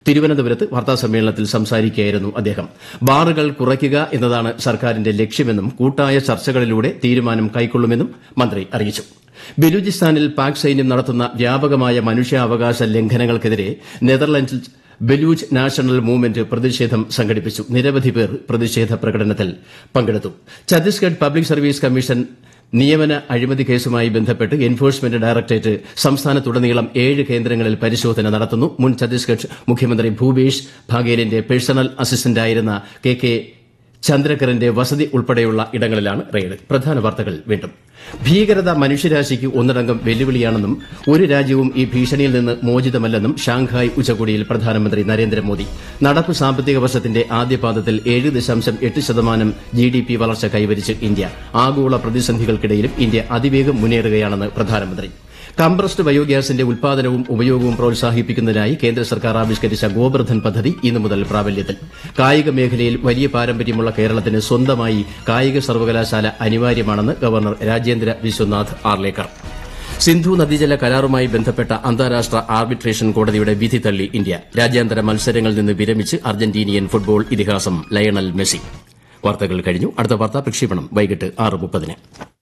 തിരുവനന്തപുരത്ത് വാർത്താസമ്മേളനത്തിൽ സംസാരിക്കുകയായിരുന്നു അദ്ദേഹം ബാറുകൾ കുറയ്ക്കുക എന്നതാണ് സർക്കാരിന്റെ ലക്ഷ്യമെന്നും കൂട്ടായ ചർച്ചകളിലൂടെ തീരുമാനം കൈക്കൊള്ളുമെന്നും മന്ത്രി അറിയിച്ചു ബലൂചിസ്ഥാനിൽ പാക് സൈന്യം നടത്തുന്ന വ്യാപകമായ മനുഷ്യാവകാശ ലംഘനങ്ങൾക്കെതിരെ നെതർലൻഡ്സിൽ ബലൂച്ച് നാഷണൽ മൂവ്മെന്റ് പ്രതിഷേധം സംഘടിപ്പിച്ചു നിരവധി പേർ പ്രതിഷേധ പ്രകടനത്തിൽ പങ്കെടുത്തു ഛത്തീസ്ഗഡ് പബ്ലിക് സർവീസ് കമ്മീഷൻ നിയമന അഴിമതി കേസുമായി ബന്ധപ്പെട്ട് എൻഫോഴ്സ്മെന്റ് ഡയറക്ടറേറ്റ് സംസ്ഥാനത്തുടനീളം ഏഴ് കേന്ദ്രങ്ങളിൽ പരിശോധന നടത്തുന്നു മുൻ ഛത്തീസ്ഗഡ് മുഖ്യമന്ത്രി ഭൂപേഷ് ഭാഗേലിന്റെ പേഴ്സണൽ അസിസ്റ്റന്റായിരുന്ന കെ കെ ചന്ദ്രകറിന്റെ വസതി ഉൾപ്പെടെയുള്ള ഇടങ്ങളിലാണ് റെയ്ഡ് പ്രധാന വാർത്തകൾ വീണ്ടും ഭീകരത മനുഷ്യരാശിക്ക് ഒന്നടങ്കം വെല്ലുവിളിയാണെന്നും ഒരു രാജ്യവും ഈ ഭീഷണിയിൽ നിന്ന് മോചിതമല്ലെന്നും ഷാങ്ഹായ് ഉച്ചകോടിയിൽ പ്രധാനമന്ത്രി നരേന്ദ്രമോദി നടപ്പ് സാമ്പത്തിക വർഷത്തിന്റെ ആദ്യപാദത്തിൽ ഏഴ് ദശാംശം എട്ട് ശതമാനം ജി ഡി പി വളർച്ച കൈവരിച്ച് ഇന്ത്യ ആഗോള പ്രതിസന്ധികൾക്കിടയിലും ഇന്ത്യ അതിവേഗം മുന്നേറുകയാണെന്ന് പ്രധാനമന്ത്രി കംപ്രസ്ഡ് ബയോഗ്യാസിന്റെ ഉൽപാദനവും ഉപയോഗവും പ്രോത്സാഹിപ്പിക്കുന്നതിനായി കേന്ദ്ര സർക്കാർ ആവിഷ്കരിച്ച ഗോബർധൻ പദ്ധതി ഇന്നു മുതൽ പ്രാബല്യത്തിൽ കായിക മേഖലയിൽ വലിയ പാരമ്പര്യമുള്ള കേരളത്തിന് സ്വന്തമായി കായിക സർവകലാശാല അനിവാര്യമാണെന്ന് ഗവർണർ രാജേന്ദ്ര വിശ്വനാഥ് ആർലേക്കർ സിന്ധു നദീജല കരാറുമായി ബന്ധപ്പെട്ട അന്താരാഷ്ട്ര ആർബിട്രേഷൻ കോടതിയുടെ വിധി തള്ളി ഇന്ത്യ രാജ്യാന്തര മത്സരങ്ങളിൽ നിന്ന് വിരമിച്ച് അർജന്റീനിയൻ ഫുട്ബോൾ ഇതിഹാസം ലയണൽ മെസ്സി വാർത്തകൾ കഴിഞ്ഞു അടുത്ത വാർത്താ പ്രക്ഷേപണം വൈകിട്ട് ആറ് മുപ്പതിന്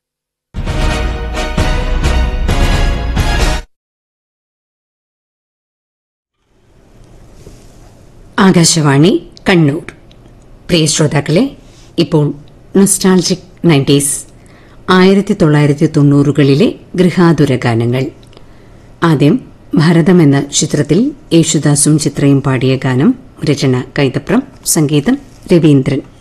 ആകാശവാണി കണ്ണൂർ പ്രിയ ശ്രോതാക്കളെ ഇപ്പോൾ നൊസ്റ്റാൾജിക് നയൻറ്റീസ് ആയിരത്തി തൊള്ളായിരത്തി തൊണ്ണൂറുകളിലെ ഗൃഹാതുര ഗാനങ്ങൾ ആദ്യം ഭരതം എന്ന ചിത്രത്തിൽ യേശുദാസും ചിത്രയും പാടിയ ഗാനം രചന കൈതപ്രം സംഗീതം രവീന്ദ്രൻ